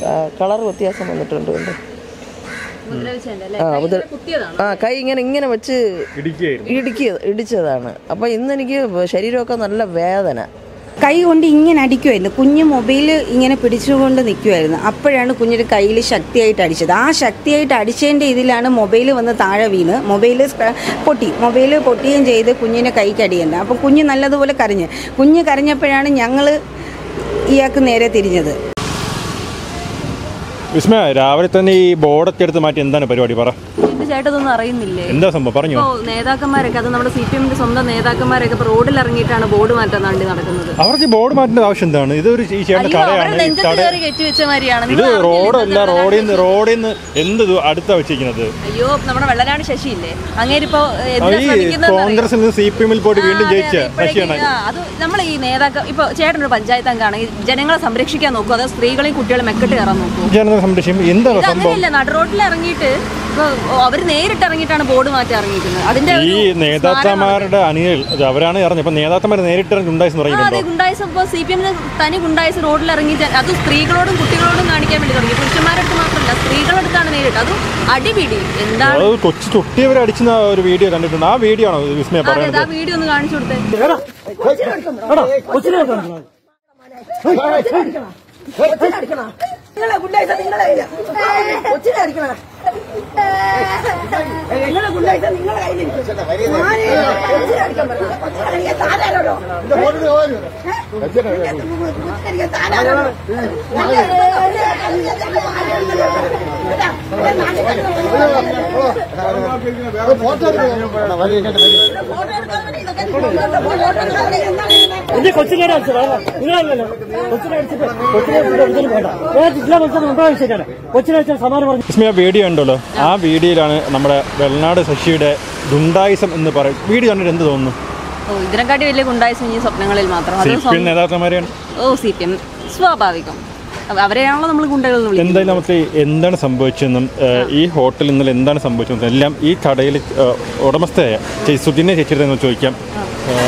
Colour വ്യത്യാസം വന്നിട്ടുണ്ട് കണ്ടോ? ആ മുതൽ ആ കൈ ഇങ്ങനെ ഇങ്ങനെ വെച്ച് ഇടിക്കുകയായിരുന്നു ഇടുക്കിയ ഇടിച്ചതാണ് അപ്പോൾ ഇന്ന് എനിക്ക് ശരീരമൊക്കെ നല്ല വേദന കൈ കൊണ്ട് ഇങ്ങനെ അടിക്കുമായിരുന്നു കുഞ്ഞ് മൊബൈൽ ഇങ്ങനെ പിടിച്ചുകൊണ്ട് നിൽക്കുമായിരുന്നു അപ്പോഴാണ് കുഞ്ഞിൻ്റെ കയ്യിൽ ശക്തിയായിട്ട് അടിച്ചത് ആ ശക്തിയായിട്ട് അടിച്ചതിൻ്റെ ഇതിലാണ് മൊബൈൽ വന്ന് താഴെ വീണ് മൊബൈൽ പൊട്ടി മൊബൈൽ പൊട്ടുകയും ചെയ്ത് കുഞ്ഞിൻ്റെ കൈക്ക് അടിയുണ്ട് അപ്പം കുഞ്ഞ് നല്ലതുപോലെ കരഞ്ഞ് കുഞ്ഞ് കരഞ്ഞപ്പോഴാണ് ഞങ്ങൾ ഇയാൾക്ക് നേരെ തിരിഞ്ഞത് വിസ്മയ രാവിലെ തന്നെ ഈ ബോർഡൊക്കെ എടുത്ത് മാറ്റി എന്താണ് പരിപാടി പറ എന്റെ ചേട്ടതൊന്നും അറിയുന്നില്ലേ എന്താ സംഭവം പറഞ്ഞു ഇപ്പോ നേതാക്കന്മാരൊക്കെ അത് നമ്മുടെ സി പി എമ്മിന്റെ സ്വന്തം നേതാക്കന്മാരൊക്കെ ഇപ്പൊ റോഡിൽ ഇറങ്ങിയിട്ടാണ് ബോർഡ് മാറ്റാൻ വേണ്ടി നടക്കുന്നത് അവർക്ക് ബോർഡ് മാറ്റേണ്ട ആവശ്യം എന്താണ് ഇതൊരു ഈ ചേട്ടൻ്റെ അയ്യോ അവരെ കടയാണ് ഈ നെഞ്ചത്ത് കട കയറി കെട്ടി വെച്ച മാതിരിയാണ് ഇത് നിങ്ങൾ അറിഞ്ഞില്ലേ റോഡല്ല ഇന്നത്തെ റോഡിൽ നിന്ന് റോഡിൽ നിന്ന് എന്ത് ദൂ- അടുത്താ വെച്ചിരിക്കുന്നത് അയ്യോ നമ്മുടെ വെള്ളനാട് ശശിയില്ലേ അങ്ങേരിപ്പോ അത് ഈ കോൺഗ്രസിൽ നിന്ന് സി പി എമ്മിൽ പോയിട്ട് വീണ്ടും ജയിച്ച ശശിയാണ് അത് നമ്മൾ ഈ നേതാക്കൾ ഇപ്പൊ ചേട്ടനൊരു പഞ്ചായത്ത് അംഗമാണെങ്കിൽ ജനങ്ങളെ സംരക്ഷിക്കാൻ നോക്കൂ അതോ സ്ത്രീകളെയും കുട്ടികളെ മെക്കെട്ട് കയറാൻ നോക്കൂ ജനത സംരക്ഷിക്കും എന്താണ് ഇത് സംഭവം അങ്ങനെയല്ല നടുറോട്ടിൽ ഇറങ്ങിയിട്ട് ഇപ്പൊ അവര് നേരിട്ട് ഇറങ്ങിയിട്ടാണ് ബോർഡ് മാറ്റി ഇറങ്ങിയിരിക്കുന്നത് അതിന്റെ ഈ ഒരു നേതാക്കന്മാരുടെ അണികൾ അത് അവരാണ് ഇറങ്ങി ഇപ്പൊ നേതാക്കന്മാർ നേരിട്ട് ഇറങ്ങി ഉണ്ടായി ആ, അതെ പറയുന്നുണ്ടോ ഗുണ്ടായിസം ഇപ്പോൾ സി പി എമ്മിന് തനി ഗുണ്ടായിസ് റോഡിൽ ഇറങ്ങി ജ- അത് സ്ത്രീകളോടും കുട്ടികളോടും കാണിക്കാൻ വേണ്ടി തുടങ്ങി പുരുഷന്മാരടുത്ത് മാത്രമല്ല സ്ത്രീകളടുത്താണ് നേരിട്ട് അതും അടിപിടി എന്താണ് അത് കൊച്ചു തൊട്ടിയവരെ അടിച്ചുന്ന ഒരു വീഡിയോ കണ്ടിട്ടുണ്ട് ആ വീഡിയോ ആണോ ഇത് വിസ്മയ അതെ പറയുന്നത് ആ വീഡിയോ ഒന്ന് കാണിച്ചു കൊടുത്തേ നിങ്ങളെ ഗുണ്ടായിസ നിങ്ങളെ കയ്യില്. കൊച്ചിനെ അടിക്കണം നിങ്ങളെ ഗുണ്ടായിസ നിങ്ങളെ കയ്യിലിരിക്കും ഞാന് കൊച്ചിനെ അടിക്കാൻ പറ്റില്ല. കൊച്ചിനെ അടിക്കാൻ താനാരോടോ? കൊച്ചിനെ താനാരോടോ? എന്റെ കൊച്ചിനെ അടിച്ചതാ നിങ്ങളല്ലല്ലോ കൊച്ചിനെ അടിച്ചിട്ട് കൊച്ചിനെ ഒരിക്കലും വേണ്ട ഞാൻ ജില്ലാ മത്സരം ഉണ്ടായ ശരിയാണ് കൊച്ചിനെ അടിച്ചാൽ സമാനം പറഞ്ഞു വിസ്മയ വീഡിയോ ഉണ്ടല്ലോ ആ വീഡിയോയിലാണ് നമ്മുടെ വെള്ളനാട് ശശിയുടെ ഗുണ്ടായിസം എന്ന് പറയും വീഡിയോ കണ്ടിട്ട് എന്ത് തോന്നുന്നു ഓ ഇതിനെക്കാട്ടി വലിയ ഗുണ്ടായിസം ഈ സ്വപ്നങ്ങളിൽ മാത്രം സി അത് പി എം നേതാക്കന്മാരെയാണ് ഓ സി പി എം സ്വാഭാവികം അവ- അവരെയാണല്ലോ നമ്മൾ ഗുണ്ടകൾ എന്ന് വിളിക്കുന്നത് എന്തായാലും നമുക്ക് എന്താണ് സംഭവിച്ചതെന്നും ഏഹ്, ഈ ഹോട്ടലിൽ ഇന്നലെ എന്താണ് സംഭവിച്ചതെന്നും എല്ലാം ഈ കടയിൽ ഏഹ്, ഉടമസ്ഥയായ ചേച്ചി സുധിനെ ചേച്ചിയുടെ നിന്ന് ചോദിക്കാം ഏഹ്,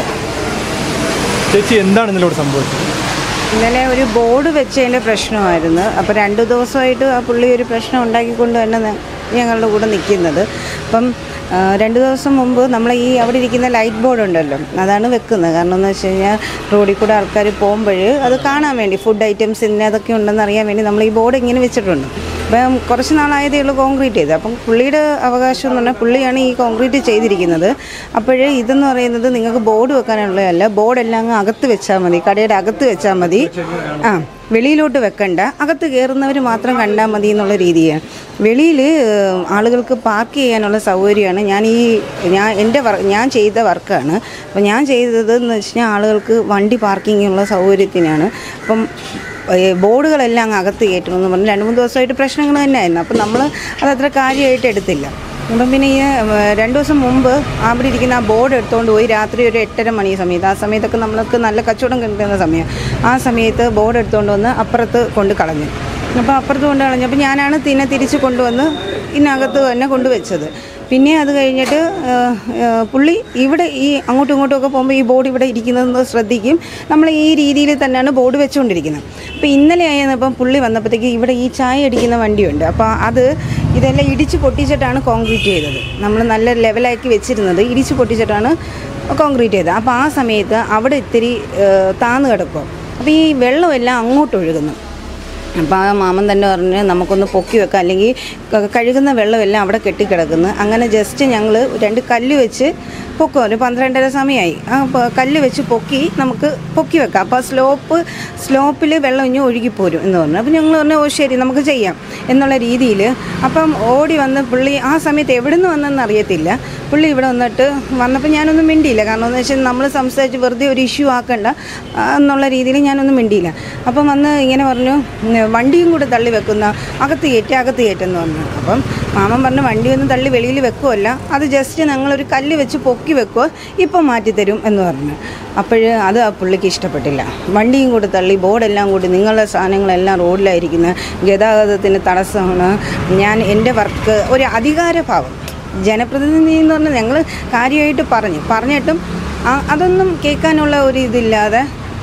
ചേച്ചി എന്താണ് ഇന്നലെ ഇവിടെ സംഭവിച്ചത് ഇന്നലെ ഒരു ബോർഡ് വെച്ചതിൻ്റെ പ്രശ്നമായിരുന്നു അപ്പോൾ രണ്ട് ദിവസമായിട്ട് ആ പുള്ളി ഒരു പ്രശ്നം ഉണ്ടാക്കിക്കൊണ്ട് തന്നെ ന- ഞങ്ങളുടെ കൂടെ നിൽക്കുന്നത് അപ്പം ആ, രണ്ട് ദിവസം മുമ്പ് നമ്മൾ ഈ അവിടെ ഇരിക്കുന്ന ലൈറ്റ് ബോർഡ് ഉണ്ടല്ലോ അതാണ് വെക്കുന്നത് കാരണം എന്ന് വെച്ച് കഴിഞ്ഞാൽ റോഡിൽ കൂടെ ആൾക്കാർ പോകുമ്പോൾ അത് കാണാൻ വേണ്ടി ഫുഡ് ഐറ്റംസ് ഇന്നതൊക്കെ ഉണ്ടെന്ന് അറിയാൻ വേണ്ടി നമ്മൾ ഈ ബോർഡ് ഇങ്ങനെ വെച്ചിട്ടുണ്ട് അപ്പം കുറച്ച് നാളായതേ ഉള്ളൂ കോൺക്രീറ്റ് ചെയ്ത് അപ്പം പുള്ളിയുടെ അവകാശം എന്ന് പറഞ്ഞാൽ പുള്ളിയാണ് ഈ കോൺക്രീറ്റ് ചെയ്തിരിക്കുന്നത് അപ്പോഴേ ഇതെന്ന് പറയുന്നത് നിങ്ങൾക്ക് ബോർഡ് വെക്കാനുള്ളതല്ല ബോർഡെല്ലാം അങ്ങ് അകത്ത് വെച്ചാൽ മതി കടയുടെ അകത്ത് വെച്ചാൽ മതി ആ വെളിയിലോട്ട് വെക്കണ്ട അകത്ത് കയറുന്നവർ മാത്രം കണ്ടാൽ മതി എന്നുള്ള രീതിയാണ് വെളിയിൽ ആളുകൾക്ക് പാർക്ക് ചെയ്യാനുള്ള സൗകര്യമാണ് ഞാൻ ഈ ഞാൻ എൻ്റെ വർ ഞാൻ ചെയ്ത വർക്കാണ് അപ്പോൾ ഞാൻ ചെയ്തത് എന്ന് വെച്ച് കഴിഞ്ഞാൽ ആളുകൾക്ക് വണ്ടി പാർക്കിങ്ങിനുള്ള സൗകര്യത്തിനാണ് അപ്പം ഏ, ബോർഡുകളെല്ലാം അങ്ങ് അകത്ത് കയറ്റണമെന്ന് പറഞ്ഞ് രണ്ട് മൂന്ന് ദിവസമായിട്ട് പ്രശ്നങ്ങൾ തന്നെയായിരുന്നു അപ്പം നമ്മൾ അതത്ര കാര്യമായിട്ട് എടുത്തില്ല അപ്പം പിന്നെ ഈ ഏ, രണ്ട് ദിവസം മുമ്പ് അവിടെ ഇരിക്കുന്ന ആ ബോർഡ് എടുത്തുകൊണ്ട് പോയി രാത്രി ഒരു എട്ടര മണി സമയത്ത് ആ സമയത്തൊക്കെ നമ്മൾക്ക് നല്ല കച്ചവടം കിട്ടുന്ന സമയം ആ സമയത്ത് ബോർഡ് എടുത്തുകൊണ്ട് വന്ന് അപ്പുറത്ത് കൊണ്ട് കളഞ്ഞു അപ്പോൾ അപ്പുറത്ത് കൊണ്ട് കളഞ്ഞപ്പോൾ ഞാനാണ് തിന്നെ തിരിച്ച് കൊണ്ടുവന്ന് ഇതിനകത്ത് തന്നെ കൊണ്ടുവച്ചത് പിന്നെ അത് കഴിഞ്ഞിട്ട് ആ, ആ, പുള്ളി ഇവിടെ ഈ അങ്ങോട്ടും ഇങ്ങോട്ടും ഒക്കെ പോകുമ്പോൾ ഈ ബോർഡ് ഇവിടെ ഇരിക്കുന്നത് ശ്രദ്ധിക്കും നമ്മൾ ഈ രീതിയിൽ തന്നെയാണ് ബോർഡ് വെച്ചുകൊണ്ടിരിക്കുന്നത് അപ്പോൾ ഇന്നലെ ആയിരുന്നപ്പം പുള്ളി വന്നപ്പോഴത്തേക്ക് ഇവിടെ ഈ ചായ അടിക്കുന്ന വണ്ടിയുണ്ട് അപ്പോൾ അത് ഇതെല്ലാം ഇടിച്ച് പൊട്ടിച്ചിട്ടാണ് കോൺക്രീറ്റ് ചെയ്തത് നമ്മൾ നല്ല ലെവലാക്കി വെച്ചിരുന്നത് ഇടിച്ച് പൊട്ടിച്ചിട്ടാണ് കോൺക്രീറ്റ് ചെയ്തത് അപ്പോൾ ആ സമയത്ത് അവിടെ ഇത്തിരി ആ, താന്ന് കിടക്കും അപ്പോൾ ഈ വെള്ളമെല്ലാം അങ്ങോട്ട് ഒഴുകുന്നു അപ്പോൾ ആ മാമൻ തന്നെ പറഞ്ഞ് നമുക്കൊന്ന് പൊക്കി വെക്കാം അല്ലെങ്കിൽ ക- കഴുകുന്ന വെള്ളമെല്ലാം അവിടെ കെട്ടിക്കിടക്കുന്നു അങ്ങനെ ജസ്റ്റ് ഞങ്ങൾ രണ്ട് കല്ല് വെച്ച് പൊക്കും ഒരു പന്ത്രണ്ടര സമയമായി ആ പ- കല്ല് വെച്ച് പൊക്കി നമുക്ക് പൊക്കി വെക്കാം അപ്പോൾ ആ സ്ലോപ്പ് സ്ലോപ്പിൽ വെള്ളം ഇഞ്ഞ് ഒഴുകിപ്പോരും എന്ന് പറഞ്ഞു അപ്പോൾ ഞങ്ങൾ പറഞ്ഞു ഓ ശരി നമുക്ക് ചെയ്യാം എന്നുള്ള രീതിയിൽ അപ്പം ഓടി വന്ന് പുള്ളി ആ സമയത്ത് എവിടെ നിന്ന് വന്നെന്ന് അറിയത്തില്ല പുള്ളി ഇവിടെ വന്നിട്ട് വന്നപ്പോൾ ഞാനൊന്നും മിണ്ടിയില്ല കാരണം എന്ന് വെച്ചാൽ നമ്മൾ സംസാരിച്ച് വെറുതെ ഒരു ഇഷ്യൂ ആക്കണ്ട ആ, എന്നുള്ള രീതിയിൽ ഞാനൊന്നും മിണ്ടിയില്ല അപ്പം വന്ന് ഇങ്ങനെ പറഞ്ഞു ഉം, വണ്ടിയും കൂടെ തള്ളി വെക്കുന്ന അകത്ത് കയറ്റി അകത്ത് കയറ്റെന്ന് പറഞ്ഞു അപ്പം മാമൻ പറഞ്ഞു വണ്ടിയൊന്നും തള്ളി വെളിയിൽ വെക്കുമല്ല അത് ജസ്റ്റ് ഞങ്ങളൊരു കല്ല് വെച്ച് പൊക്കി വെക്കുമോ ഇപ്പം മാറ്റിത്തരും എന്ന് പറഞ്ഞു അപ്പോഴ് അത് ആ പുള്ളിക്ക് ഇഷ്ടപ്പെട്ടില്ല വണ്ടിയും കൂടെ തള്ളി ബോർഡെല്ലാം കൂടി നിങ്ങളുടെ സാധനങ്ങളെല്ലാം റോഡിലായിരിക്കുന്നത് ഗതാഗതത്തിന് തടസ്സമാണ് ഞാൻ എൻ്റെ വർക്ക് ഒരു അധികാരഭാവം ജനപ്രതിനിധി എന്ന് പറഞ്ഞാൽ ഞങ്ങൾ കാര്യമായിട്ട് പറഞ്ഞു പറഞ്ഞിട്ടും ആ- അതൊന്നും കേൾക്കാനുള്ള ഒരു ഇതില്ലാതെ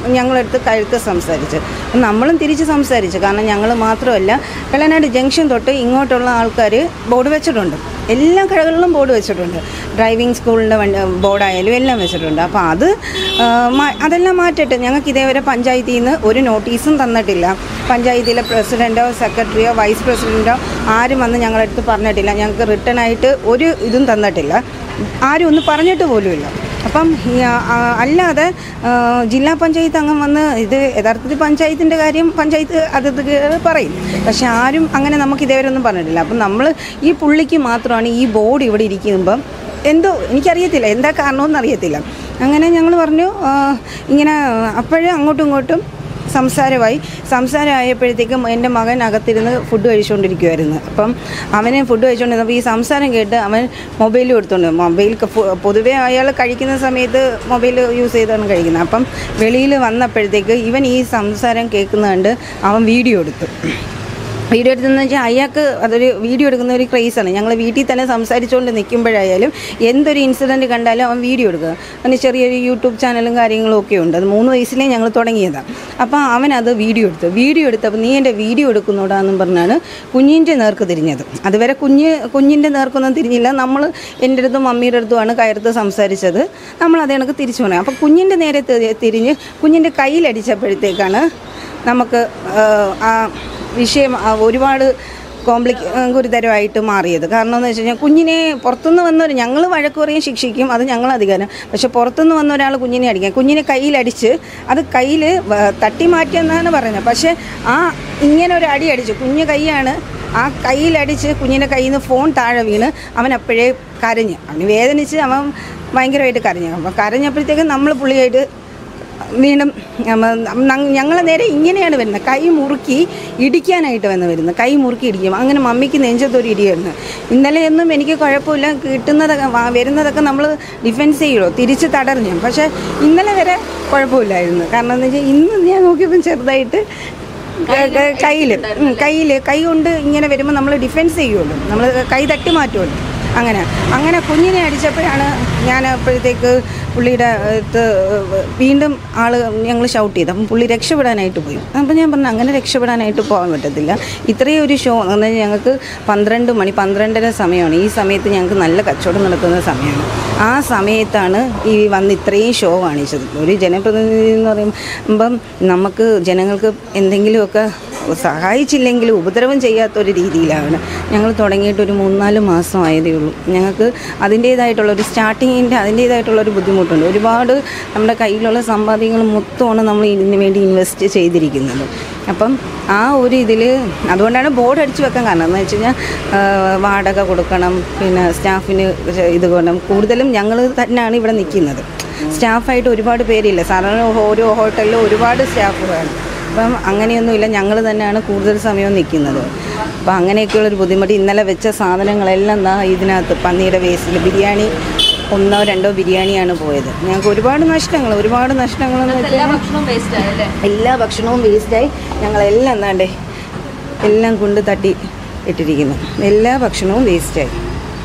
ഞങ്ങളെടുത്ത് കഴുത്ത് സംസാരിച്ച് അപ്പം നമ്മളും തിരിച്ച് സംസാരിച്ചു കാരണം ഞങ്ങൾ മാത്രമല്ല വെള്ളനാട് ജംഗ്ഷൻ തൊട്ട് ഇങ്ങോട്ടുള്ള ആൾക്കാർ ബോർഡ് വെച്ചിട്ടുണ്ട് എല്ലാ കടകളിലും ബോർഡ് വെച്ചിട്ടുണ്ട് ഡ്രൈവിംഗ് സ്കൂളിൻ്റെ വണ്ടി ബോർഡായാലും എല്ലാം വെച്ചിട്ടുണ്ട് അപ്പോൾ അത് ആ, മാ- അതെല്ലാം മാറ്റട്ടെ ഞങ്ങൾക്ക് ഇതേവരെ പഞ്ചായത്തിൽ നിന്ന് ഒരു നോട്ടീസും തന്നിട്ടില്ല പഞ്ചായത്തിലെ പ്രസിഡൻറ്റോ സെക്രട്ടറിയോ വൈസ് പ്രസിഡൻറ്റോ ആരും വന്ന് ഞങ്ങളടുത്ത് പറഞ്ഞിട്ടില്ല ഞങ്ങൾക്ക് റിട്ടേൺ ആയിട്ട് ഒരു ഇതും തന്നിട്ടില്ല ആരും ഒന്ന് പറഞ്ഞിട്ട് പോലുമില്ല അപ്പം ഈ, ആ, അല്ലാതെ ആ, ജില്ലാ പഞ്ചായത്ത് അംഗം വന്ന് ഇത് യഥാർത്ഥത്തിൽ പഞ്ചായത്തിൻ്റെ കാര്യം പഞ്ചായത്ത് അത് ഇത് പറയും പക്ഷെ ആരും അങ്ങനെ നമുക്ക് ഇതേവരെ ഒന്നും പറഞ്ഞിട്ടില്ല അപ്പം നമ്മൾ ഈ പുള്ളിക്ക് മാത്രമാണ് ഈ ബോർഡ് ഇവിടെ ഇരിക്കുമ്പം എന്തോ എനിക്കറിയത്തില്ല എന്താ കാരണമെന്ന് അറിയത്തില്ല അങ്ങനെ ഞങ്ങൾ പറഞ്ഞു ആ, ഇങ്ങനെ അപ്പോഴും അങ്ങോട്ടും ഇങ്ങോട്ടും സംസാരമായി സംസാരമായപ്പോഴത്തേക്കും എൻ്റെ മകൻ അകത്തിരുന്ന് ഫുഡ് കഴിച്ചുകൊണ്ടിരിക്കുമായിരുന്നു അപ്പം അവനെ ഫുഡ് കഴിച്ചുകൊണ്ടിരുന്നപ്പോൾ ഈ സംസാരം കേട്ട് അവൻ മൊബൈൽ കൊടുത്തോണ്ട് മൊബൈൽ പൊതുവേ അയാൾ കഴിക്കുന്ന സമയത്ത് മൊബൈൽ യൂസ് ചെയ്താണ് കഴിക്കുന്നത് അപ്പം വെളിയിൽ വന്നപ്പോഴത്തേക്ക് ഇവൻ ഈ സംസാരം കേൾക്കുന്നത് അവൻ വീഡിയോ എടുത്തു വീഡിയോ എടുത്തെന്ന് വെച്ചാൽ അയാൾക്ക് അതൊരു വീഡിയോ എടുക്കുന്ന ഒരു ക്രേസാണ് ഞങ്ങൾ വീട്ടിൽ തന്നെ സംസാരിച്ചുകൊണ്ട് നിൽക്കുമ്പോഴായാലും എന്തൊരു ഇൻസിഡൻറ്റ് കണ്ടാലും അവൻ വീഡിയോ എടുക്കുക അവന് ചെറിയൊരു യൂട്യൂബ് ചാനലും കാര്യങ്ങളും ഒക്കെ ഉണ്ട് അത് മൂന്ന് വയസ്സിലേ ഞങ്ങൾ തുടങ്ങിയതാണ് അപ്പോൾ അവൻ അത് വീഡിയോ എടുത്തു വീഡിയോ എടുത്തപ്പോൾ നീ എൻ്റെ വീഡിയോ എടുക്കുന്നോടാന്നും പറഞ്ഞാണ് കുഞ്ഞിൻ്റെ നേർക്ക് തിരിഞ്ഞത് അതുവരെ കുഞ്ഞ് കുഞ്ഞിൻ്റെ നേർക്കൊന്നും തിരിഞ്ഞില്ല നമ്മൾ എൻ്റെ അടുത്തും മമ്മിയുടെ അടുത്തുമാണ് കയർത്ത് സംസാരിച്ചത് നമ്മൾ അതേ കണക്ക് തിരിച്ചു പോകണം അപ്പോൾ കുഞ്ഞിൻ്റെ നേരെ തി- തിരിഞ്ഞ് കുഞ്ഞിൻ്റെ കയ്യിലടിച്ചപ്പോഴത്തേക്കാണ് നമുക്ക് ആ, ആ വിഷയം ആ, ഒരുപാട് കോംപ്ലിക്ക ഗുരുതരമായിട്ട് മാറിയത് കാരണം എന്ന് വെച്ച് കഴിഞ്ഞാൽ കുഞ്ഞിനെ പുറത്തുനിന്ന് വന്നൊരു ഞങ്ങൾ വഴക്ക് പറയും ശിക്ഷിക്കും അത് ഞങ്ങൾ അധികാരം പക്ഷെ പുറത്തുനിന്ന് വന്ന ഒരാൾ കുഞ്ഞിനെ അടിക്കാം കുഞ്ഞിനെ കയ്യിലടിച്ച് അത് കയ്യിൽ തട്ടി മാറ്റിയെന്നാണ് പറയുന്നത് പക്ഷേ ആ ഇങ്ങനെ ഒരു അടി അടിച്ചു കുഞ്ഞ് കൈയാണ് ആ കയ്യിലടിച്ച് കുഞ്ഞിൻ്റെ കയ്യിൽ നിന്ന് ഫോൺ താഴെ വീണ് അവൻ അപ്പോഴേ കരഞ്ഞ് അവന് വേദനിച്ച് അവൻ ഭയങ്കരമായിട്ട് കരഞ്ഞു അപ്പോൾ കരഞ്ഞപ്പോഴത്തേക്കും നമ്മൾ പുള്ളിയായിട്ട് വീണ്ടും ഞങ്ങൾ നേരെ ഇങ്ങനെയാണ് വരുന്നത് കൈ മുറുക്കി ഇടിക്കാനായിട്ട് വന്ന് വരുന്നത് കൈ മുറുക്കി ഇടിക്കും അങ്ങനെ മമ്മിക്ക് നെഞ്ചത്തൊരു ഇടിയായിരുന്നു ഇന്നലെയൊന്നും എനിക്ക് കുഴപ്പമില്ല കിട്ടുന്നതൊക്കെ വാ- വരുന്നതൊക്കെ നമ്മൾ ഡിഫെൻസ് ചെയ്യുള്ളൂ തിരിച്ച് തടഞ്ഞു പക്ഷേ ഇന്നലെ വരെ കുഴപ്പമില്ലായിരുന്നു കാരണം എന്ന് വെച്ചാൽ ഇന്ന് ഞാൻ നോക്കിയപ്പോൾ ചെറുതായിട്ട് കയ്യിൽ കയ്യിൽ കൈ കൊണ്ട് ഇങ്ങനെ വരുമ്പോൾ നമ്മൾ ഡിഫെൻസ് ചെയ്യുള്ളൂ നമ്മൾ കൈ തട്ടി മാറ്റുമല്ലോ അങ്ങനെ അങ്ങനെ കുഞ്ഞിനെ അടിച്ചപ്പോഴാണ് ഞാൻ അപ്പോഴത്തേക്ക് പുള്ളിയുടെ അടുത്ത് വീണ്ടും ആൾ ഞങ്ങൾ ഷൗട്ട് ചെയ്തു അപ്പം പുള്ളി രക്ഷപ്പെടാനായിട്ട് പോയി അപ്പം ഞാൻ പറഞ്ഞു അങ്ങനെ രക്ഷപ്പെടാനായിട്ട് പോകാൻ പറ്റത്തില്ല ഇത്രയും ഒരു ഷോ എന്ന് പറഞ്ഞാൽ ഞങ്ങൾക്ക് പന്ത്രണ്ട് മണി പന്ത്രണ്ടര സമയമാണ് ഈ സമയത്ത് ഞങ്ങൾക്ക് നല്ല കച്ചവടം നടക്കുന്ന സമയമാണ് ആ സമയത്താണ് ഈ വന്ന് ഇത്രയും ഷോ കാണിച്ചത് ഒരു ജനപ്രതിനിധി എന്ന് പറയുമ്പം നമുക്ക് ജനങ്ങൾക്ക് എന്തെങ്കിലുമൊക്കെ സഹായിച്ചില്ലെങ്കിലും ഉപദ്രവം ചെയ്യാത്തൊരു രീതിയിലാണ് ഞങ്ങൾ തുടങ്ങിയിട്ട് ഒരു മൂന്നാല് മാസം ആയതേ ഉള്ളൂ ഞങ്ങൾക്ക് അതിൻ്റേതായിട്ടുള്ള ഒരു സ്റ്റാർട്ടിങ്ങിൻ്റെ അതിൻ്റേതായിട്ടുള്ള ഒരു ബുദ്ധിമുട്ടുണ്ട് ഒരുപാട് നമ്മുടെ കയ്യിലുള്ള സമ്പാദ്യങ്ങൾ മൊത്തമാണ് നമ്മൾ ഇതിന് വേണ്ടി ഇൻവെസ്റ്റ് ചെയ്തിരിക്കുന്നത് അപ്പം ആ ഒരു ഇതിൽ അതുകൊണ്ടാണ് ബോർഡ് അടിച്ചു വെക്കാൻ കാരണം എന്ന് വെച്ച് കഴിഞ്ഞാൽ ആ, വാടക കൊടുക്കണം പിന്നെ സ്റ്റാഫിന് ഇത് വേണം കൂടുതലും ഞങ്ങൾ തന്നെയാണ് ഇവിടെ നിൽക്കുന്നത് സ്റ്റാഫായിട്ട് ഒരുപാട് പേരില്ല സാധാരണ ഓരോ ഹോട്ടലിലും ഒരുപാട് സ്റ്റാഫ് വേണം അപ്പം അങ്ങനെയൊന്നുമില്ല ഞങ്ങൾ തന്നെയാണ് കൂടുതൽ സമയം നിൽക്കുന്നത് അപ്പം അങ്ങനെയൊക്കെയുള്ളൊരു ബുദ്ധിമുട്ട് ഇന്നലെ വെച്ച സാധനങ്ങളെല്ലാം എന്താ ഇതിനകത്ത് പന്നിയുടെ വേസ്റ്റിൽ ബിരിയാണി ഒന്നോ രണ്ടോ ബിരിയാണിയാണ് പോയത് ഞങ്ങൾക്ക് ഒരുപാട് നഷ്ടങ്ങൾ ഒരുപാട് നഷ്ടങ്ങളെന്ന് എല്ലാ വെച്ചാൽ ഭക്ഷണവും വേസ്റ്റ് ആയല്ലേ എല്ലാ ഭക്ഷണവും വേസ്റ്റായി ഞങ്ങളെല്ലാം എന്താണ്ടേ എല്ലാം കൊണ്ട് തട്ടി ഇട്ടിരിക്കുന്നു എല്ലാ ഭക്ഷണവും വേസ്റ്റായി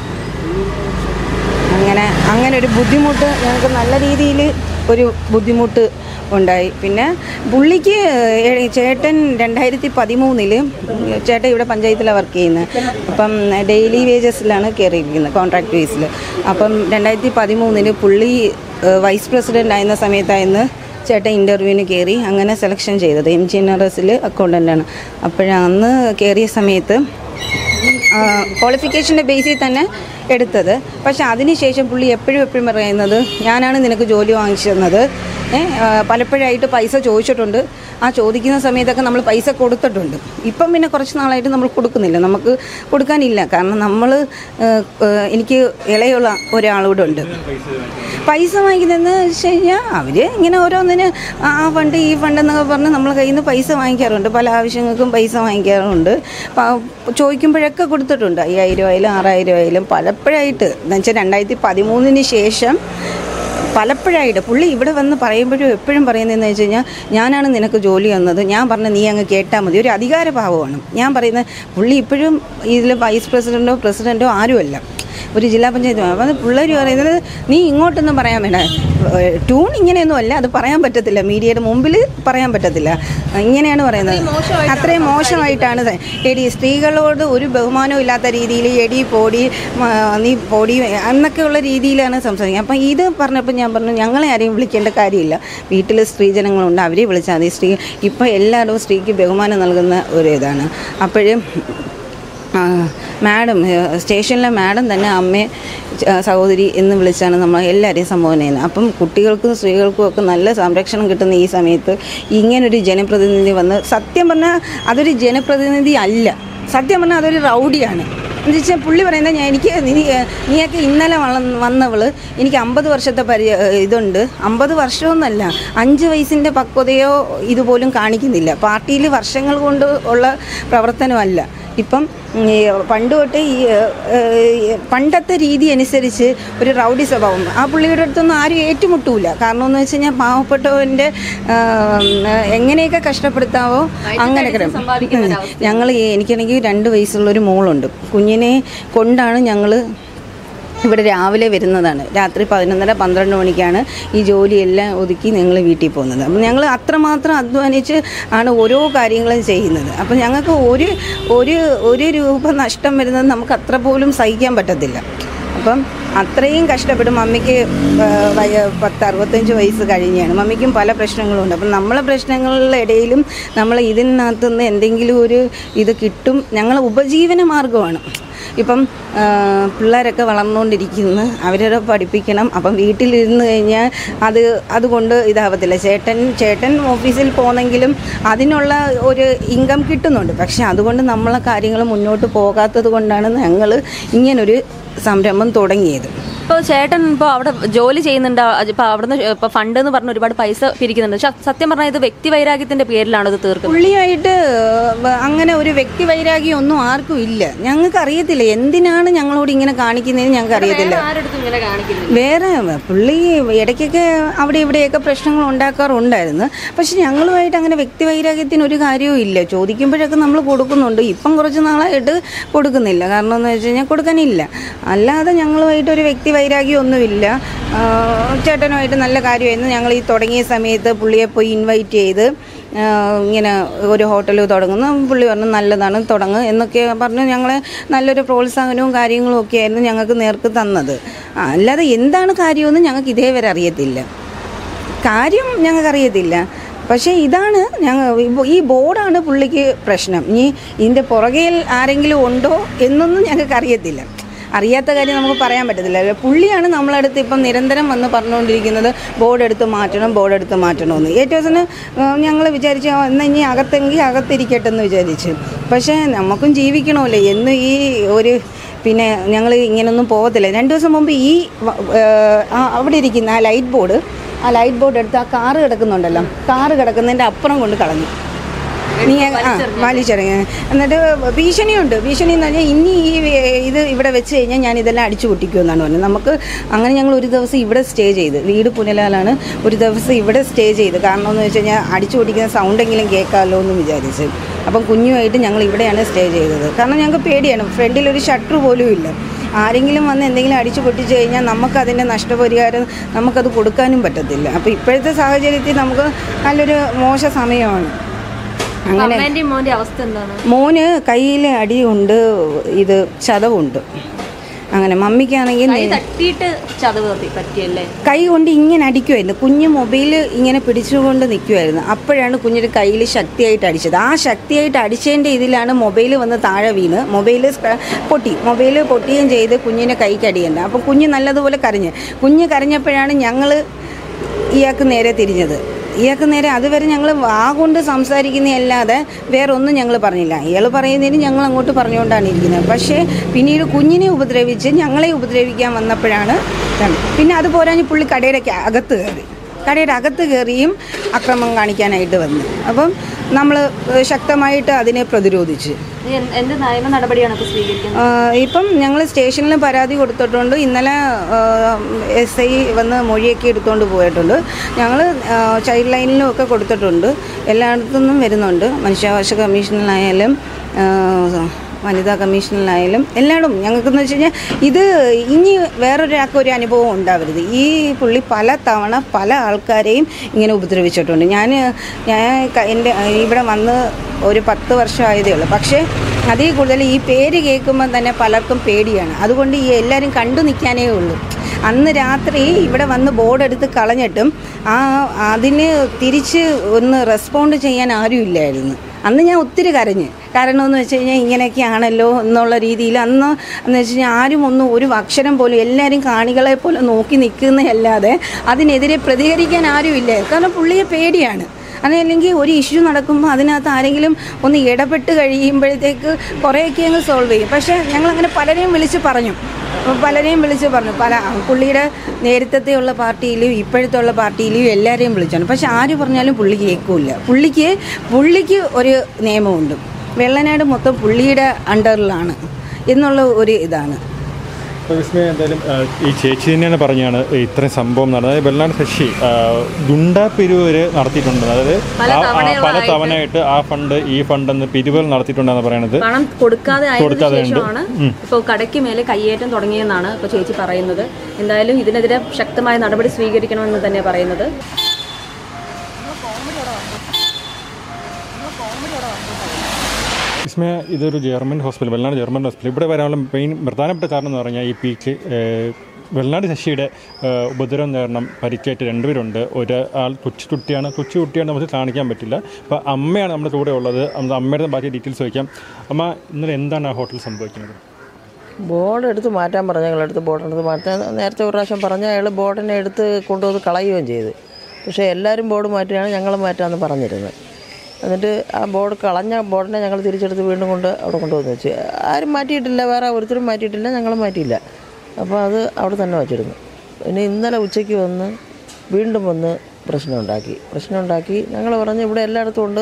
അങ്ങനെ അങ്ങനെ ഒരു ബുദ്ധിമുട്ട് ഞങ്ങൾക്ക് നല്ല രീതിയിൽ ഒരു ബുദ്ധിമുട്ട് ഉണ്ടായി പിന്നെ പുള്ളിക്ക് ഏ- ചേട്ടൻ രണ്ടായിരത്തി പതിമൂന്നില് ചേട്ടൻ ഇവിടെ പഞ്ചായത്തിലാണ് വർക്ക് ചെയ്യുന്നത് അപ്പം ഡെയിലി വേജസിലാണ് കയറിയിരിക്കുന്നത് കോൺട്രാക്ട് ബേസിൽ അപ്പം രണ്ടായിരത്തി പതിമൂന്നില് പുള്ളി ഏഹ്, വൈസ് പ്രസിഡൻ്റ് ആയിരുന്ന സമയത്തായിരുന്നു ചേട്ടൻ ഇൻ്റർവ്യൂവിന് കയറി അങ്ങനെ സെലക്ഷൻ ചെയ്തത് എം ജി എൻ ആർ എസിൽ അക്കൗണ്ടൻ്റാണ് അപ്പോഴന്ന് കയറിയ സമയത്ത് ക്വാളിഫിക്കേഷൻ്റെ ബേസിൽ തന്നെ എടുത്തത് പക്ഷെ അതിനുശേഷം പുള്ളി എപ്പോഴും എപ്പോഴും പറയുന്നത് ഞാനാണ് നിനക്ക് ജോലി വാങ്ങിച്ചു തന്നത് ഏ, ആ, പലപ്പോഴായിട്ട് പൈസ ചോദിച്ചിട്ടുണ്ട് ആ ചോദിക്കുന്ന സമയത്തൊക്കെ നമ്മൾ പൈസ കൊടുത്തിട്ടുണ്ട് ഇപ്പം പിന്നെ കുറച്ച് നാളായിട്ട് നമ്മൾ കൊടുക്കുന്നില്ല നമുക്ക് കൊടുക്കാനില്ല കാരണം നമ്മൾ എനിക്ക് ഇളയുള്ള ഒരാളൂടെ ഉണ്ട് പൈസ വാങ്ങിക്കുന്നതെന്ന് വെച്ച് കഴിഞ്ഞാൽ അവർ ഇങ്ങനെ ഓരോന്നിന് ആ ആ ഫണ്ട് ഈ ഫണ്ട് എന്നൊക്കെ പറഞ്ഞ് നമ്മൾ കയ്യിൽ നിന്ന് പൈസ വാങ്ങിക്കാറുണ്ട് പല ആവശ്യങ്ങൾക്കും പൈസ വാങ്ങിക്കാറുണ്ട് പ- ചോദിക്കുമ്പോഴൊക്കെ കൊടുത്തിട്ടുണ്ട് അയ്യായിരം ആയാലും ആറായിരം ആയാലും പലപ്പോഴായിട്ട് എന്ന് വെച്ചാൽ രണ്ടായിരത്തി പതിമൂന്നിന് ശേഷം പലപ്പോഴായിട്ട് പുള്ളി ഇവിടെ വന്ന് പറയുമ്പോഴും എപ്പോഴും പറയുന്നതെന്ന് വെച്ച് കഴിഞ്ഞാൽ ഞാനാണ് നിനക്ക് ജോലി തന്നത് ഞാൻ പറഞ്ഞ നീ അങ്ങ് കേട്ടാൽ മതി ഒരു അധികാരഭാവമാണ് ഞാൻ പറയുന്നത് പുള്ളി ഇപ്പോഴും ഇതിൽ വൈസ് പ്രസിഡൻറ്റോ പ്രസിഡൻറ്റോ ആരുമല്ല ഒരു ജില്ലാ പഞ്ചായത്ത് മെമ്പർ അപ്പം പിള്ളേർ പറയുന്നത് നീ ഇങ്ങോട്ടൊന്നും പറയാൻ വേണ്ട ഏഹ് ട്യൂൺ ഇങ്ങനെയൊന്നും അല്ല അത് പറയാൻ പറ്റത്തില്ല മീഡിയയുടെ മുമ്പിൽ പറയാൻ പറ്റത്തില്ല ഇങ്ങനെയാണ് പറയുന്നത് അത്രയും മോശമായിട്ടാണ് ഇത്. എടി സ്ത്രീകളോട് ഒരു ബഹുമാനവും ഇല്ലാത്ത രീതിയിൽ എടി പോടി മ, നീ പോടി എന്നൊക്കെയുള്ള രീതിയിലാണ് സംസാരിക്കുന്നത് അപ്പം ഇത് പറഞ്ഞപ്പോൾ ഞാൻ പറഞ്ഞു ഞങ്ങളെ ആരെയും വിളിക്കേണ്ട കാര്യമില്ല വീട്ടിൽ സ്ത്രീജനങ്ങളുണ്ട് അവരെ വിളിച്ചാൽ മതി സ്ത്രീ ഇപ്പം എല്ലാവരും സ്ത്രീക്ക് ബഹുമാനം നൽകുന്ന ഒരു ഇതാണ് അപ്പോഴും ആ, മാഡം ഏഹ്, സ്റ്റേഷനിലെ മാഡം തന്നെ അമ്മയെ ആ, സഹോദരി എന്ന് വിളിച്ചാണ് നമ്മൾ എല്ലാവരെയും സംബോധന ചെയ്യുന്നത് അപ്പം കുട്ടികൾക്കും സ്ത്രീകൾക്കും ഒക്കെ നല്ല സംരക്ഷണം കിട്ടുന്ന ഈ സമയത്ത് ഇങ്ങനൊരു ജനപ്രതിനിധി വന്ന് സത്യം പറഞ്ഞാൽ അതൊരു ജനപ്രതിനിധി അല്ല സത്യം പറഞ്ഞാൽ അതൊരു റൗഡിയാണ് എന്ന് വെച്ചാൽ പുള്ളി പറയുന്നത് ഞാൻ എനിക്ക് നീ നീയൊക്കെ ഇന്നലെ വളർന്ന് വന്നവള് എനിക്ക് അമ്പത് വർഷത്തെ പരി ഇതുണ്ട് അമ്പത് വർഷമൊന്നുമല്ല അഞ്ച് വയസ്സിൻ്റെ പക്വതയോ ഇതുപോലും കാണിക്കുന്നില്ല പാർട്ടിയിൽ വർഷങ്ങൾ കൊണ്ട് ഉള്ള പ്രവർത്തനമല്ല ഇപ്പം ഈ പണ്ട് തൊട്ട് ഈ ഏഹ്, പണ്ടത്തെ രീതി അനുസരിച്ച് ഒരു റൗഡി സ്വഭാവം ആ പുള്ളിയുടെ അടുത്തൊന്നും ആരും ഏറ്റുമുട്ടൂല കാരണം എന്ന് വെച്ച് കഴിഞ്ഞാൽ പാവപ്പെട്ടവൻ്റെ എങ്ങനെയൊക്കെ കഷ്ടപ്പെടുത്താവോ അങ്ങനെയൊക്കെ ഞങ്ങൾ എനിക്കാണെങ്കിൽ രണ്ട് വയസ്സുള്ളൊരു മോളുണ്ട് കുഞ്ഞിനെ കൊണ്ടാണ് ഞങ്ങൾ ഇവിടെ രാവിലെ വരുന്നതാണ് രാത്രി പതിനൊന്നര പന്ത്രണ്ട് മണിക്കാണ് ഈ ജോലിയെല്ലാം ഒതുക്കി ഞങ്ങൾ വീട്ടിൽ പോകുന്നത് അപ്പം ഞങ്ങൾ അത്രമാത്രം അധ്വാനിച്ച് ആണ് ഓരോ കാര്യങ്ങളും ചെയ്യുന്നത് അപ്പം ഞങ്ങൾക്ക് ഒരു ഒരു ഒരു രൂപ നഷ്ടം വരുന്നത് നമുക്ക് അത്ര പോലും സഹിക്കാൻ പറ്റത്തില്ല അപ്പം അത്രയും കഷ്ടപ്പെടും മമ്മിക്ക് ആ, വയ- പത്ത് അറുപത്തഞ്ച് വയസ്സ് കഴിഞ്ഞാണ് മമ്മിക്കും പല പ്രശ്നങ്ങളും ഉണ്ട് അപ്പം നമ്മളെ പ്രശ്നങ്ങളുടെ ഇടയിലും നമ്മൾ ഇതിനകത്തുനിന്ന് എന്തെങ്കിലും ഒരു ഇത് കിട്ടും ഞങ്ങൾ ഉപജീവന മാർഗമാണ് ഇപ്പം ആ, പിള്ളേരൊക്കെ വളർന്നുകൊണ്ടിരിക്കുന്നു അവരെ പഠിപ്പിക്കണം അപ്പം വീട്ടിലിരുന്ന് കഴിഞ്ഞാൽ അത് അതുകൊണ്ട് ഇതാവത്തില്ല ചേട്ടൻ ചേട്ടൻ ഓഫീസിൽ പോന്നെങ്കിലും അതിനുള്ള ഒരു ഇൻകം കിട്ടുന്നുണ്ട് പക്ഷെ അതുകൊണ്ട് നമ്മളെ കാര്യങ്ങൾ മുന്നോട്ട് പോകാത്തത് കൊണ്ടാണ് ഞങ്ങൾ ഇങ്ങനൊരു സംരംഭം തുടങ്ങിയത് ഇപ്പോൾ ചേട്ടൻ ഇപ്പോൾ അവിടെ ജോലി ചെയ്യുന്നുണ്ട് ഇപ്പോൾ അവിടുന്ന് ഇപ്പോൾ ഫണ്ട് എന്ന് പറഞ്ഞ് ഒരുപാട് പൈസ പിരിക്കുന്നുണ്ട് പക്ഷെ സത്യം പറഞ്ഞാൽ ഇത് വ്യക്തി വൈരാഗ്യത്തിന്റെ പേരിലാണ് ഇത് തീർക്കുന്നത് പുള്ളിയായിട്ട് വ- അങ്ങനെ ഒരു വ്യക്തി വൈരാഗ്യം ഒന്നും ആർക്കും ഇല്ല ഞങ്ങൾക്ക് അറിയത്തില്ല എന്തിനാണ് ഞങ്ങളോട് ഇങ്ങനെ കാണിക്കുന്നതെന്ന് ഞങ്ങൾക്ക് അറിയത്തില്ല ആരെടുത്തും ഇങ്ങനെ കാണിക്കുന്നില്ല വേറെ പുള്ളി ഇടയ്ക്കൊക്കെ അവിടെ ഇവിടെയൊക്കെ പ്രശ്നങ്ങൾ ഉണ്ടാക്കാറുണ്ടായിരുന്നു പക്ഷെ ഞങ്ങളുമായിട്ട് അങ്ങനെ വ്യക്തി വൈരാഗ്യത്തിന് ഒരു കാര്യവും ഇല്ല ചോദിക്കുമ്പോഴൊക്കെ നമ്മൾ കൊടുക്കുന്നുണ്ട് ഇപ്പം കുറച്ച് നാളായിട്ട് കൊടുക്കുന്നില്ല കാരണം എന്ന് വെച്ച് കഴിഞ്ഞാൽ കൊടുക്കാനില്ല അല്ലാതെ ഞങ്ങളുമായിട്ട് ഒരു വ്യക്തി വൈരാഗ്യം ഒന്നുമില്ല ആ, ചേട്ടനുമായിട്ട് നല്ല കാര്യമായിരുന്നു ഞങ്ങൾ ഈ തുടങ്ങിയ സമയത്ത് പുള്ളിയെ പോയി ഇൻവൈറ്റ് ചെയ്ത് ആ, ഇങ്ങനെ ഒരു ഹോട്ടൽ തുടങ്ങുന്നു പുള്ളി പറഞ്ഞു നല്ലതാണ് തുടങ്ങുക എന്നൊക്കെ പറഞ്ഞ് ഞങ്ങളെ നല്ലൊരു പ്രോത്സാഹനവും കാര്യങ്ങളും ഒക്കെ ആയിരുന്നു ഞങ്ങൾക്ക് നേർക്ക് തന്നത് ആ, അല്ലാതെ എന്താണ് കാര്യമെന്ന് ഞങ്ങൾക്ക് ഇതേവരെ അറിയത്തില്ല കാര്യം ഞങ്ങൾക്കറിയത്തില്ല പക്ഷേ ഇതാണ് ഞങ്ങൾ ഈ ബോർഡാണ് പുള്ളിക്ക് പ്രശ്നം ഇനി ഇതിൻ്റെ പുറകിൽ ആരെങ്കിലും ഉണ്ടോ എന്നൊന്നും ഞങ്ങൾക്ക് അറിയത്തില്ല അറിയാത്ത കാര്യം നമുക്ക് പറയാൻ പറ്റത്തില്ല പുള്ളിയാണ് നമ്മളടുത്ത് ഇപ്പം നിരന്തരം വന്ന് പറഞ്ഞുകൊണ്ടിരിക്കുന്നത് ബോർഡ് എടുത്ത് മാറ്റണം ബോർഡ് എടുത്ത് മാറ്റണമെന്ന് ഏറ്റവും അവസാനം ഞങ്ങൾ വിചാരിച്ചു "ആ, എന്നാൽ ഇനി അകത്തെങ്കിൽ അകത്തിരിക്കട്ടെ എന്ന് വിചാരിച്ചു പക്ഷേ നമുക്കും ജീവിക്കണമല്ലോ എന്ന് ഈ ഒരു പിന്നെ ഞങ്ങൾ ഇങ്ങനൊന്നും പോകത്തില്ല രണ്ട് ദിവസം മുമ്പ് ഈ വ- ഏഹ്, ആ അവിടെ ഇരിക്കുന്ന ആ ലൈറ്റ് ബോർഡ് ആ ലൈറ്റ് ബോർഡ് എടുത്ത് ആ കാറ് കിടക്കുന്നുണ്ടല്ലോ കാറ് കിടക്കുന്നതിൻ്റെ അപ്പുറം കൊണ്ട് കളഞ്ഞു നീ ആ വലിച്ചെറിഞ്ഞ എന്നിട്ട് ഭീഷണിയുണ്ട് ഭീഷണി എന്ന് പറഞ്ഞാൽ ഇനി ഈ വേ- ഇത് ഇവിടെ വെച്ച് കഴിഞ്ഞാൽ ഞാൻ ഇതെല്ലാം അടിച്ചു പൊട്ടിക്കുമെന്നാണ് പറഞ്ഞത് നമുക്ക് അങ്ങനെ ഞങ്ങൾ ഒരു ദിവസം ഇവിടെ സ്റ്റേ ചെയ്ത് വീട് പുനലാലാണ് ഒരു ദിവസം ഇവിടെ സ്റ്റേ ചെയ്ത് കാരണം എന്ന് വെച്ച് കഴിഞ്ഞാൽ അടിച്ചു പൊട്ടിക്കുന്ന സൗണ്ടെങ്കിലും കേൾക്കാമല്ലോ എന്ന് വിചാരിച്ച് അപ്പം കുഞ്ഞുമായിട്ട് ഞങ്ങൾ ഇവിടെയാണ് സ്റ്റേ ചെയ്തത് കാരണം ഞങ്ങൾക്ക് പേടിയാണ് ഫ്രണ്ടിൽ ഒരു ഷട്ടർ പോലും ഇല്ല ആരെങ്കിലും വന്ന് എന്തെങ്കിലും അടിച്ചു പൊട്ടിച്ച് കഴിഞ്ഞാൽ നമുക്കതിൻ്റെ നഷ്ടപരിഹാരം നമുക്കത് കൊടുക്കാനും പറ്റത്തില്ല അപ്പോൾ ഇപ്പോഴത്തെ സാഹചര്യത്തിൽ നമുക്ക് നല്ലൊരു മോശ സമയമാണ് അങ്ങനെ അമ്മേന്റെയും മോന്റെ അവസ്ഥ എന്താണ് മോന് കയ്യിൽ അടിയുണ്ട് ഇത് ചതവുണ്ട് അങ്ങനെ മമ്മിക്കാണെങ്കിൽ കൈ തട്ടിയിട്ട് ചതവ് പറ്റി- പറ്റിയല്ലേ കൈ കൊണ്ട് ഇങ്ങനെ അടിക്കുമായിരുന്നു കുഞ്ഞ് മൊബൈൽ ഇങ്ങനെ പിടിച്ചുകൊണ്ട് നിൽക്കുമായിരുന്നു അപ്പോഴാണ് കുഞ്ഞിൻ്റെ കയ്യിൽ ശക്തിയായിട്ട് അടിച്ചത് ആ ശക്തിയായിട്ട് അടിച്ചതിൻ്റെ ഇതിലാണ് മൊബൈൽ വന്ന് താഴെ വീണ് മൊബൈൽ പൊട്ടി മൊബൈൽ പൊട്ടുകയും ചെയ്ത് കുഞ്ഞിൻ്റെ കൈക്ക് അടിയുണ്ട് അപ്പം കുഞ്ഞ് നല്ലതുപോലെ കരഞ്ഞ് കുഞ്ഞ് കരഞ്ഞപ്പോഴാണ് ഞങ്ങൾ ഇയാൾക്ക് നേരെ തിരിഞ്ഞത് ഇയാൾക്ക് നേരെ അതുവരെ ഞങ്ങൾ വാ കൊണ്ട് സംസാരിക്കുന്നതല്ലാതെ വേറെ ഒന്നും ഞങ്ങൾ പറഞ്ഞില്ല ഇയാൾ പറയുന്നതിന് ഞങ്ങൾ അങ്ങോട്ട് പറഞ്ഞുകൊണ്ടാണ് ഇരിക്കുന്നത് പക്ഷേ പിന്നീട് കുഞ്ഞിനെ ഉപദ്രവിച്ച് ഞങ്ങളെ ഉപദ്രവിക്കാൻ വന്നപ്പോഴാണ് ഇതാണ്. പിന്നെ അത് പോരാഞ്ഞ് പുള്ളി കടയുടെ ക- അകത്ത് കയറി കടയുടെ അകത്ത് കയറിയും അക്രമം കാണിക്കാനായിട്ട് വന്നു അപ്പം നമ്മൾ ശക്തമായിട്ട് അതിനെ പ്രതിരോധിച്ച് ഇത് എന്ത് എന്ത് നിയമ നടപടിയാണ് ഇപ്പോൾ സ്വീകരിക്കുന്നത് ആ, ഇപ്പം ഞങ്ങൾ സ്റ്റേഷനിൽ പരാതി കൊടുത്തിട്ടുണ്ട് ഇന്നലെ എസ് ഐ വന്ന് മൊഴിയൊക്കെ എടുത്തുകൊണ്ട് പോയിട്ടുണ്ട് ഞങ്ങൾ ചൈൽഡ് ലൈനിലും ഒക്കെ കൊടുത്തിട്ടുണ്ട് എല്ലായിടത്തു നിന്നും വരുന്നുണ്ട് മനുഷ്യാവകാശ കമ്മീഷനിലായാലും ആ, വനിതാ കമ്മീഷനിലായാലും എല്ലായിടും ഞങ്ങൾക്കെന്ന് വെച്ച് കഴിഞ്ഞാൽ ഇത് ഇനി വേറൊരാൾക്ക് ഒരു അനുഭവം ഉണ്ടാവരുത് ഈ പുള്ളി പല തവണ പല ആൾക്കാരെയും ഇങ്ങനെ ഉപദ്രവിച്ചിട്ടുണ്ട് ഞാൻ ഞാൻ ക- എൻ്റെ ഇവിടെ വന്ന് ഒരു പത്ത് വർഷമായതേ ഉള്ളൂ പക്ഷേ അതിൽ കൂടുതൽ ഈ പേര് കേൾക്കുമ്പോൾ തന്നെ പലർക്കും പേടിയാണ് അതുകൊണ്ട് ഈ എല്ലാവരും കണ്ടു നിൽക്കാനേ ഉള്ളൂ അന്ന് രാത്രി ഇവിടെ വന്ന് ബോർഡ് എടുത്ത് കളഞ്ഞിട്ടും ആ അതിന് തിരിച്ച് ഒന്ന് റെസ്പോണ്ട് ചെയ്യാൻ ആരും ഇല്ലായിരുന്നു അന്ന് ഞാൻ ഒത്തിരി കരഞ്ഞ് കാരണം എന്ന് വെച്ച് കഴിഞ്ഞാൽ ഇങ്ങനെയൊക്കെ ആണല്ലോ എന്നുള്ള രീതിയിൽ അന്ന് എന്ന് വെച്ച് കഴിഞ്ഞാൽ ആരും ഒന്നും ഒരു അക്ഷരം പോലും എല്ലാവരും കാണികളെ പോലെ നോക്കി നിൽക്കുന്നതല്ലാതെ അതിനെതിരെ പ്രതികരിക്കാൻ ആരുമില്ല കാരണം പുള്ളിയെ പേടിയാണ് അതല്ലെങ്കിൽ ഒരു ഇഷ്യൂ നടക്കുമ്പോൾ അതിനകത്ത് ആരെങ്കിലും ഒന്ന് ഇടപെട്ട് കഴിയുമ്പോഴത്തേക്ക് കുറേയൊക്കെ അങ്ങ് സോൾവ് ചെയ്യും പക്ഷേ ഞങ്ങളങ്ങനെ പലരെയും വിളിച്ച് പറഞ്ഞു പലരെയും വിളിച്ച് പറഞ്ഞു പല പുള്ളിയുടെ നേരത്തെ ഉള്ള പാർട്ടിയിലും ഇപ്പോഴത്തെ ഉള്ള പാർട്ടിയിലും എല്ലാവരെയും വിളിച്ചാണ് പക്ഷെ ആര് പറഞ്ഞാലും പുള്ളി കേൾക്കില്ല പുള്ളിക്ക് പുള്ളിക്ക് ഒരു നിയമമുണ്ട് വെള്ളനാട് മൊത്തം പുള്ളിയുടെ അണ്ടറിലാണ് എന്നുള്ള ഒരു ഇതാണ് അപ്പോൾ വിസ്മയ എന്തായാലും ആ, ഈ ചേച്ചി തന്നെയാണ് പറഞ്ഞാണ് ഇത്രയും സംഭവം നടന്നത് അതായത് വെള്ളാട് ശശി ആ, ഗുണ്ടാ പിരിവ് നടത്തിയിട്ടുണ്ട് അതായത് പല ആ- ആ തവണകളായിട്ട് പല തവണയായിട്ട് ആ ഫണ്ട് ഈ ഫണ്ട് എന്ന് പിരിവുകൾ നടത്തിയിട്ടുണ്ടെന്ന് പറയുന്നത് പണം കൊടുക്കാതെ ആയതിനു കൊടുക്കാതെ ഉണ്ട്. ശേഷമാണ് ഇപ്പോൾ കടയ്ക്ക് മേലെ കയ്യേറ്റം തുടങ്ങിയെന്നാണ് ഇപ്പോൾ ചേച്ചി പറയുന്നത് എന്തായാലും ഇതിനെതിരെ ശക്തമായ നടപടി സ്വീകരിക്കണമെന്ന് തന്നെ പറയുന്നത് വിസ്മയ ഇതൊരു German hospital Vellanad German hospital ഇവിടെ വരാനുള്ള മെയിൻ പ്രധാനപ്പെട്ട കാരണം എന്ന് പറഞ്ഞാൽ ഈ പീക്ക് വെള്ളനാട് ശശിയുടെ ഏഹ്, ഉപദ്രവം കാരണം പരിക്കേറ്റ് രണ്ടുപേരുണ്ട് ഒരാൾ കൊച്ചു കുട്ടിയാണ് കൊച്ചു കുട്ടിയാണ് നമുക്ക് കാണിക്കാൻ പറ്റില്ല അപ്പോൾ അമ്മയാണ് നമ്മുടെ കൂടെ ഉള്ളത് നമുക്ക് അമ്മയുടെ ബാക്കി ഡീറ്റെയിൽസ് ചോദിക്കാം അമ്മ ഇന്നലെ എന്താണ് ആ ഹോട്ടലിൽ സംഭവിക്കുന്നത് ബോർഡ് എടുത്ത് മാറ്റാൻ പറഞ്ഞു ഞങ്ങളെടുത്ത് ബോർഡ് എടുത്ത് മാറ്റാൻ നേരത്തെ ഒരു പ്രാവശ്യം പറഞ്ഞ അയാൾ ബോർഡിനെ എടുത്ത് കൊണ്ടുവന്ന് കളയുകയും ചെയ്ത് പക്ഷേ എല്ലാവരും ബോർഡ് മാറ്റുകയാണ് ഞങ്ങൾ മാറ്റാമെന്ന് പറഞ്ഞിരുന്നത് എന്നിട്ട് ആ ബോർഡ് കളഞ്ഞ ബോർഡിനെ ഞങ്ങൾ തിരിച്ചെടുത്ത് വീണ്ടും കൊണ്ട് അവിടെ കൊണ്ടുവന്ന് വെച്ച് ആരും മാറ്റിയിട്ടില്ല വേറെ ഒരുത്തരും മാറ്റിയിട്ടില്ല ഞങ്ങൾ മാറ്റിയില്ല അപ്പോൾ അത് അവിടെ തന്നെ വച്ചിരുന്നു പിന്നെ ഇന്നലെ ഉച്ചയ്ക്ക് വന്ന് വീണ്ടും വന്ന് പ്രശ്നമുണ്ടാക്കി പ്രശ്നമുണ്ടാക്കി ഞങ്ങൾ പറഞ്ഞ് ഇവിടെ എല്ലായിടത്തും ഉണ്ട്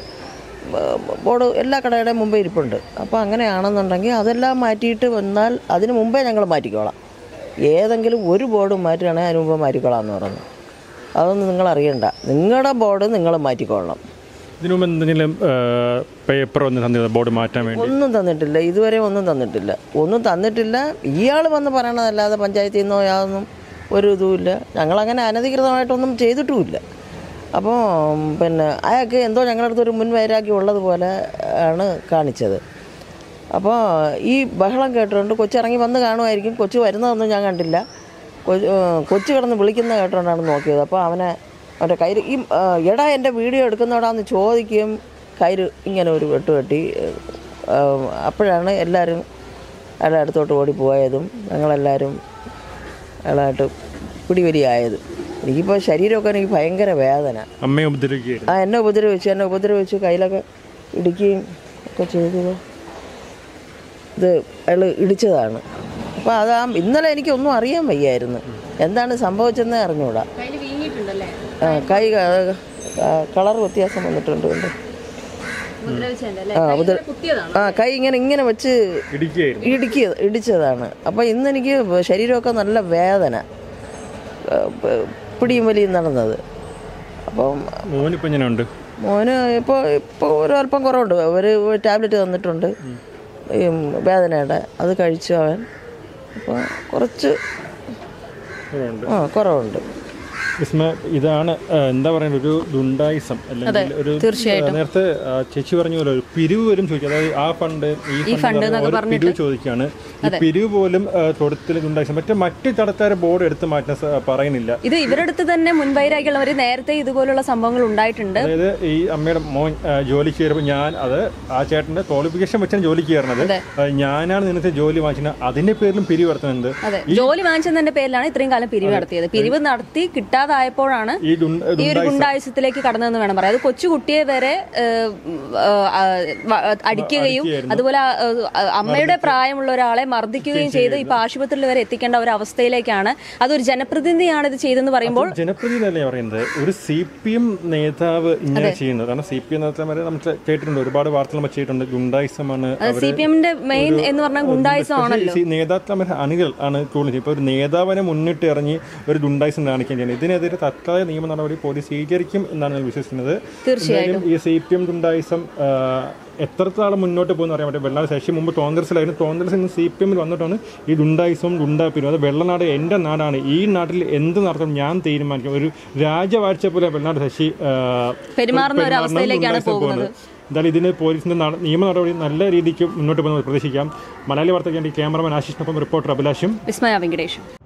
ബോർഡ് എല്ലാ കടയുടെയും മുമ്പേ ഇരിപ്പുണ്ട് അപ്പോൾ അങ്ങനെയാണെന്നുണ്ടെങ്കിൽ അതെല്ലാം മാറ്റിയിട്ട് വന്നാൽ അതിന് മുമ്പേ ഞങ്ങൾ മാറ്റിക്കോളാം ഏതെങ്കിലും ഒരു ബോർഡ് മാറ്റുകയാണെങ്കിൽ അതിന് മുമ്പ് മാറ്റിക്കോളാം എന്ന് പറഞ്ഞു അതൊന്നും നിങ്ങൾ അറിയണ്ട നിങ്ങളുടെ ബോർഡ് നിങ്ങൾ മാറ്റിക്കൊള്ളണം ഇതിനു മുമ്പ് എന്തെങ്കിലും പേപ്പർ ഒന്ന് തന്നിരുന്നു ബോർഡ് മാറ്റാൻ വേണ്ടി ഒന്നും തന്നിട്ടില്ല ഇതുവരെ ഒന്നും തന്നിട്ടില്ല ഒന്നും തന്നിട്ടില്ല ഇയാൾ വന്ന് പറയണതല്ലാതെ പഞ്ചായത്തിൽ നിന്നോ യാതൊന്നും ഒരു ഇതുമില്ല ഞങ്ങളങ്ങനെ അനധികൃതമായിട്ടൊന്നും ചെയ്തിട്ടുമില്ല അപ്പോൾ പിന്നെ അയാൾക്ക് എന്തോ ഞങ്ങളുടെ അടുത്ത് ഒരു മുൻവൈരാഗ്യം ഉള്ളതുപോലെ ആണ് കാണിച്ചത് അപ്പോൾ ഈ ബഹളം കേട്ടുകൊണ്ട് കൊച്ചിറങ്ങി വന്ന് കാണുമായിരിക്കും കൊച്ചു വരുന്നതൊന്നും ഞാൻ കണ്ടില്ല കൊ- ഏഹ് കൊച്ചു കിടന്ന് വിളിക്കുന്ന കേട്ടുകൊണ്ടാണ് നോക്കിയത് അപ്പോൾ അവനെ അവൻ്റെ കയ്യിൽ ഈ ഏഹ് എടാ എൻ്റെ വീഡിയോ എടുക്കുന്നോടാന്ന് ചോദിക്കുകയും കയ്യിൽ ഇങ്ങനെ ഒരു വെട്ട് കെട്ടി ഏഹ് അപ്പോഴാണ് എല്ലാവരും അയാളുടെ അടുത്തോട്ട് ഓടിപ്പോയതും ഞങ്ങളെല്ലാവരും അയാളായിട്ട് പിടിവലിയായത് എനിക്കിപ്പോൾ ശരീരമൊക്കെ എനിക്ക് ഭയങ്കര വേദന അമ്മയെ ഉപദ്രവിക്കുകയായിരുന്നു ആ എന്നെ ഉപദ്രവിച്ചു എന്നെ ഉപദ്രവിച്ചു കയ്യിലൊക്കെ ഇടിക്കുകയും ഒക്കെ ചെയ്തത് ഇത് അയാൾ ഇടിച്ചതാണ് അപ്പോൾ അത് ആ ഇന്നലെ എനിക്കൊന്നും അറിയാൻ വയ്യായിരുന്നു എന്താണ് സംഭവിച്ചതെന്ന് അറിഞ്ഞൂടാ കയ്യിൽ വീങ്ങിയിട്ടുണ്ടല്ലേ ആ, കൈ കളർ വ്യത്യാസം വന്നിട്ടുണ്ട് കൊണ്ട് ഉപദ്രവിച്ചതിന്റെ അല്ലേ ആ ഉപദ്ര കുത്തിയതാണ് ആ കൈ ഇങ്ങനെ ഇങ്ങനെ വെച്ച് ഇടിക്കുകയായിരുന്നു ഇടുക്കിയ ഇടിച്ചതാണ് അപ്പോൾ ഇന്നെനിക്ക് ശരീരമൊക്കെ നല്ല വേദന ആ, പ- പിടിയും വലിയും നടന്നത് അപ്പം മോനിപ്പോൾ എങ്ങനെയുണ്ട് മോന് ഇപ്പോൾ ഇപ്പോൾ ഒരല്പം കുറവുണ്ട് ഒരു ടാബ്ലറ്റ് തന്നിട്ടുണ്ട് ഈ വേദനയുടെ അത് കഴിച്ചു അവൻ അപ്പോൾ കുറച്ച് കുറവുണ്ട് ആ കുറവുണ്ട് വിസ്മ ഇതാണ് ആ, എന്താ പറയുക ഒരു ദുണ്ടായിസം അല്ലെങ്കിൽ ഒരു ആ, നേരത്തെ ആ, ചേച്ചി പറഞ്ഞ പോലെ ഒരു പിരിവ് വരും ചോദിക്കും അതായത് ആ ഫണ്ട് ഈ ഫണ്ട് എന്ന് പറഞ്ഞ് ഒരു പിരിവ് ചോദിക്കുകയാണ് ഈ പിരിവ് പോലും ആ, തൊടുത്തിൽ ദുണ്ടായിസം മറ്റേ മറ്റു ചടക്കാരെ ബോർഡ് എടുത്ത് മാറ്റാൻ സ- പറയുന്നില്ല ഇത് ഇവരുടെ അടുത്ത് തന്നെ മുൻപൈരാക്കിയുള്ളവർ നേരത്തെ ഇതുപോലുള്ള സംഭവങ്ങൾ ഉണ്ടായിട്ടുണ്ട് അതായത് ഈ അമ്മയുടെ മോൻ ആ, ജോലിക്ക് കയറുമ്പോൾ ഞാൻ അത് ആ ചേട്ടന്റെ ക്വാളിഫിക്കേഷൻ വെച്ചാണ് ജോലിക്ക് കയറുന്നത് ആ, ഞാനാണ് നിന്നത്തെ ജോലി വാങ്ങിച്ചത് അതിന്റെ പേരിലും പിരിവ് നടത്തുന്നത് അതെ ജോലി വാങ്ങിച്ചതിന്റെ പേരിലാണ് ഇത്രയും കാലം പിരിവ് നടത്തിയത് പിരിവ് നടത്തി കിട്ടാതായപ്പോഴാണ് ഈ ദുണ്ട- ഈ ഒരു ഗുണ്ടായുസത്തിലേക്ക് കടന്നതെന്ന് വേണം പറയാം അത് കൊച്ചുകുട്ടിയെ വരെ ഏഹ്, ഏഹ്, ആ, വ- അടിക്കുകയും അതുപോലെ ആ, ഏഹ്, അമ്മയുടെ പ്രായമുള്ള ഒരാളെ മർദ്ദിക്കുകയും ചെയ്ത് ഇപ്പൊ ആശുപത്രിയിൽ വരെ എത്തിക്കേണ്ട ഒരു അവസ്ഥയിലേക്കാണ് അതൊരു ജനപ്രതിനിധിയാണ് ഇത് ചെയ്തെന്ന് പറയുമ്പോൾ ജനപ്രതിനിധി അല്ലേ പറയുന്നത് ഒരു സി പി എം നേതാവ് ഇങ്ങനെ ചെയ്യുന്നത് കാരണം സി പി എം നേതാക്കന്മാരെ നമ്മൾ കേട്ടിട്ടുണ്ട് ഒരുപാട് വാർത്തകൾ നമ്മൾ ചെയ്തിട്ടുണ്ട് ഗുണ്ടായിസമാണ് സി പി എമ്മിന്റെ മെയിൻ എന്ന് പറഞ്ഞാൽ ഗുണ്ടായിസം ആണല്ലോ നേതാക്കന്മാർ അണികൾ ആണ് കൂടുതൽ ഇപ്പോൾ ഒരു നേതാവിനെ മുന്നിട്ട് ഇറങ്ങി ഒരു ഗുണ്ടായിസം കാണിക്കാൻ ചെയ്യുന്നത് ഇതിനെതിരെ തത്കാല നിയമ നടപടി പോലീസ് സ്വീകരിക്കും എന്നാണ് ഞാൻ വിശ്വസിക്കുന്നത് തീർച്ചയായിട്ടും. എന്തായാലും ഈ സി പി എം ഗുണ്ടായിസം ആ, എത്രത്തോളം മുന്നോട്ട് പോകുന്ന അറിയാൻ പറ്റും വെള്ളനാട് ശശി മുമ്പ് കോൺഗ്രസിലായിരുന്നു കോൺഗ്രസിൽ നിന്ന് സി പി എമ്മിൽ വന്നിട്ടാണ് ഈ ഗുണ്ടായിസവും ഗുണ്ടാപ്പിനും അത് വെള്ളനാട് എൻ്റെ നാടാണ് ഈ നാട്ടിൽ എന്ത് നടത്തണം ഞാൻ തീരുമാനിക്കും ഒരു രാജവാഴ്ച പോലെ വെള്ളനാട് ശശി ആ, പെരുമാറുന്ന ഒരു പെരുമാറുന്നതും അവസ്ഥയിലേക്കാണ് ഗുണ്ടായിസം പോകുന്നത്. എന്തായാലും ഇതിന് പോലീസിന്റെ നട- നിയമ നടപടി നല്ല രീതിക്ക് മുന്നോട്ട് പോകുന്നത് പ്രതീക്ഷിക്കാം മലയാളി വാർത്തയ്ക്ക് വേണ്ടി ക്യാമറമാൻ ആശിഷിനൊപ്പം റിപ്പോർട്ടർ അഭിലാഷും വിസ്മയ വെങ്കടേഷ്